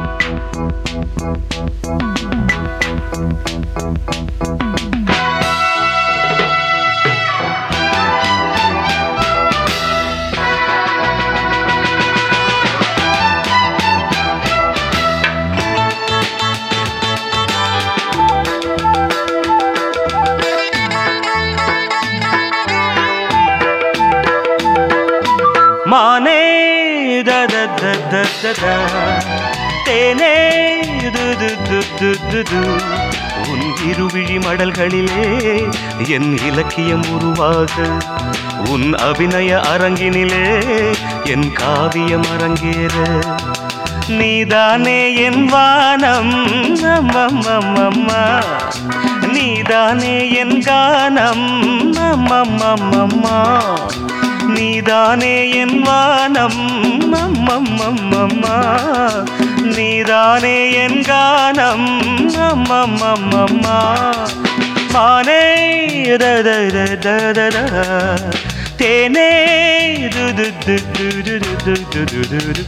மானே தத தத தத தேனே து து து து து து. உன் இருவிழி மடல்களிலே என் இலக்கியம் உருவாக உன் அபிநய அரங்கினிலே என் காவியம் அரங்கேற நீதானே என் வானம் அம்மம்மம்மம்மா நீதானே என் கானம் அம்மம்மம்மம்மா நீதானே என் வானம் அம்மம்மம்மம்மா நீதானே என் கானம் அம்மம்மம்மம்மா மானே த த த த த த. தேனே து து து து து து து து து து.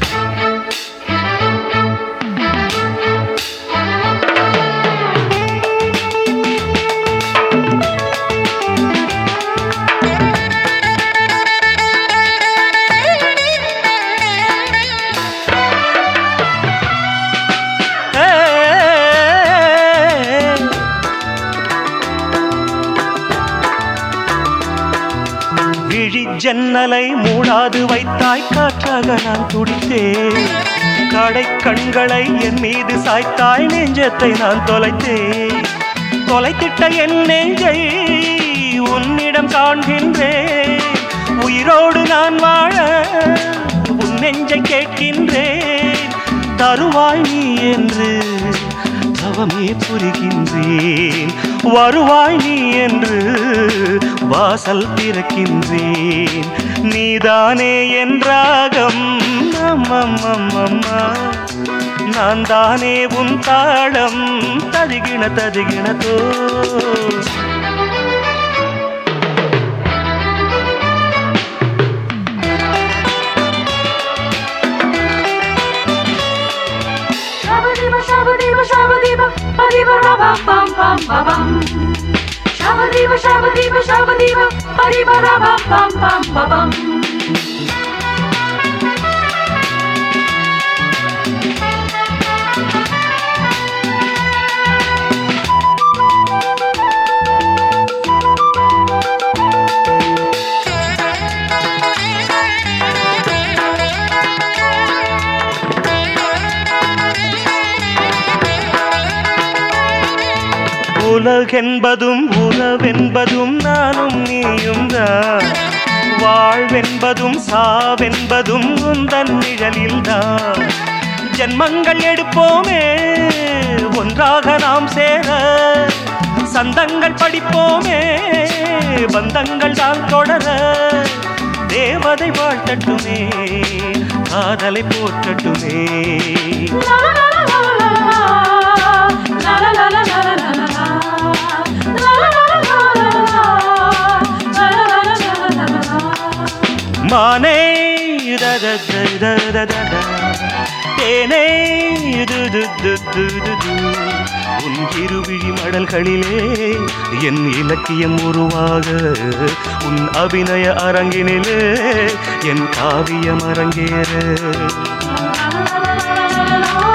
ஏ விழி ஜன்னலை மூடாது வைத்தாய் காற்றாக நான் துடித்தேன் கடை கண்களை என் மீது சாய்த்தாய் நெஞ்சத்தை நான் தொலைத்தேன் தொலைத்திட்ட என் நெஞ்சை உன்னிடம் காண்கின்றேன் உயிரோடு நான் வாழ உன் நெஞ்சை கேட்கின்றேன் தருவாய் நீ என்று தவமே புரிகின்றேன் வருவாய் நீ என்று வாசல் திறக்கின்றேன் நீதானே என் ராகம் அம்மம்மம்மம்மா நான் தானே உன் தாளம் ததுகின ததுகினதோ Shabba-dibba, shabba-dibba, shabba-dibba, ba-dibba, ra-bam, bam, bam, ba-bam. Shabba-dibba, shabba-dibba, shabba-dibba, ba-dibba, ra-bam, bam, bam, ba-bam. உலகென்பதும் உறவென்பதும் நானும் நீயும் தான் வாழ்வென்பதும் சாவென்பதும் உந்தன் நிழலில்தான் ஜென்மங்கள் எடுப்போமே ஒன்றாக நாம் சேர சந்தங்கள் படிப்போமே பந்தங்கள் தான் தொடர தேவதை வாழ்த்தட்டுமே காதலை போற்றட்டுமே La la la la la la la. La la la la la la la la la. La la la la la la la la. La la la la la la la la. மானே த த த த த த த. தேனே து து து து து து. உன் இருவிழி மடல்களிலே என் இலக்கியம் உருவாக உன் அபிநய அரங்கினிலே என் காவியம் அரங்கேற La la la la la la la la.